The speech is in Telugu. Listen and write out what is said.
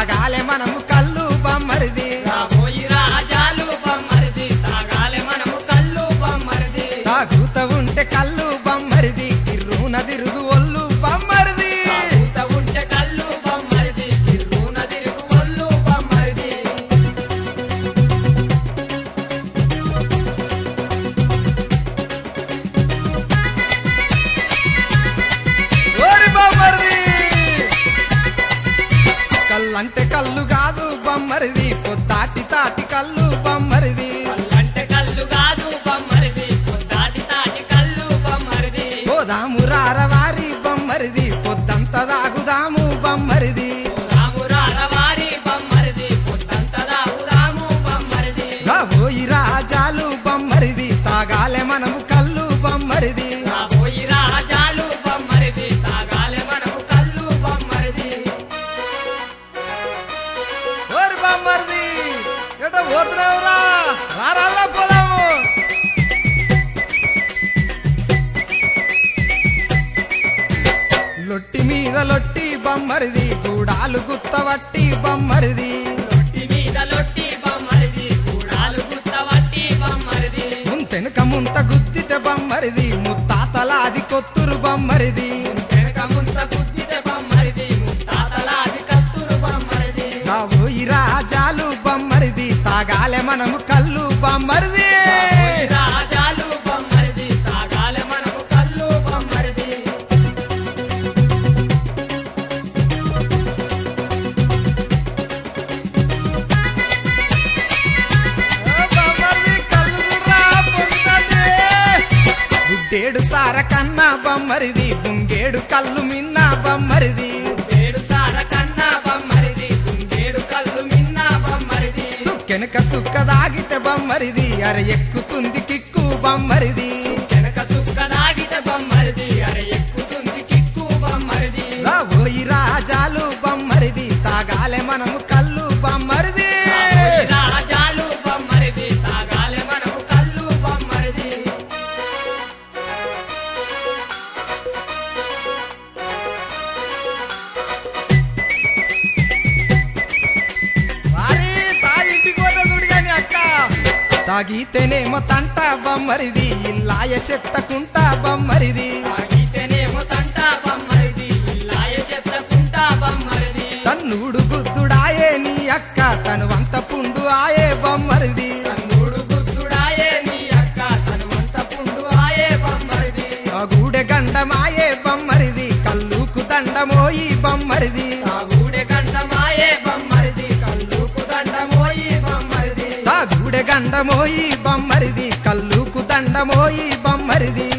తాగాలే మనము కళ్ళు బమ్మరిది రాబోయి రాజాలు బొమ్మరిది తాగాలే మనము కళ్ళు బొమ్మరిది తాగుత ఉంటే కళ్ళు బమ్మరిది తిరున తిరుగు ఒళ్ళు బమ్మరిది తాగుత ఉంటే కళ్ళు బొమ్మరిది తిరుగున తిరుగు ఒళ్ళు బొమ్మరిది ఓరి బమ్మరిది కళ్ళంటే కళ్ళు కాదు బమ్మరిది పొద్దాటి తాటి కళ్ళు బమ్మరిది కళ్ళంటే కళ్ళు కాదు బొమ్మరిది పొద్దాటి తాటి కళ్ళు బొమ్మరిది పోదాము రారవారి బమ్మరిది పొద్దంత దాగుదాము బమ్మరిది రామురాల వారి బొమ్మరిది పొద్దంత దాగుదాము బొమ్మరిది రాబోయి రాజాలు బమ్మరిది తాగాలే మనము కళ్ళు బమ్మరిది రాబోయి రాజాలు బొమ్మరిది తాగాలే మనము కళ్ళు బొమ్మరిది ఓరి బమ్మరిది ఎట పోతున్నావురా రారాల్లా పోదాము లొట్టి మీద లొట్టి బమ్మరిది గూడాలు గుత్తవట్టి బమ్మరిది లొట్టి మీద లొట్టి బొమ్మరిది కూడాలు గుత్తవట్టి బొమ్మరిది ముంతెనుక ముంత గుద్దితే బమ్మరిది ముత్తాతలాది కొత్తురు బమ్మరిది వెనక ముంత గుద్దితే బొమ్మరిది ముత్తాతలాది కత్తురు బొమ్మరిది రాబోయి రాజాలు బమ్మరిది తాగాలే మనము కళ్ళు బమ్మరిది రాబోయి రాజాలు బొమ్మరిది తాగాలే మనము కళ్ళు బొమ్మరిది బమ్మరిది కళ్ళు చూడ్రా, పొంగుతాంది. గుడ్డేడు సార కన్నా బమ్మరిది బుంగేడు కళ్ళు మిన్న బమ్మరిది ఏడు సార కన్నా బొమ్మరిది కుందేడు కళ్ళు మిన్న బొమ్మరిది సుక్కెనక సుక్క దాగితే బమ్మరిది అర ఎక్కుతుంది కిక్కు బమ్మరిది వెనక సుక్క దాగితే బొమ్మరిది అరే ఎక్కుతుంది కిక్కు బొమ్మరిది రాబోయి రాజాలు బమ్మరిది తాగాలే మనము కళ్ళు బమ్మరిది రాబోయి రాజాలు బొమ్మరిది తాగాలే మనము కళ్ళు బొమ్మరిది వారి తాగి ఇంటికి పోతే చూడు గాని అక్క తాగితేనేమో తంట బమ్మరిది ఇల్లాయ చెత్తకుంట బమ్మరిది తాగితేనేమో తంట బొమ్మరిది ఇల్లాయ చెత్తకుంట బొమ్మరిది తన్నుడు గుద్దుడాయే నీ అక్క తను వంత పుండు ఆయే బమ్మరిది తన్నుడు గుద్దుడాయే నీ అక్క తనువంత పుండు ఆయే బొమ్మరిది ఆ గూడె గండమాయే బమ్మరిది కల్లుకు దండమోయి బమ్మరిది తాగూడె గండమాయే బొమ్మరిది కళ్ళుకు దండమోయి బొమ్మరిది ఆ గూడె గండమోయి బమ్మరిది కల్లుకు దండమోయి బమ్మరిది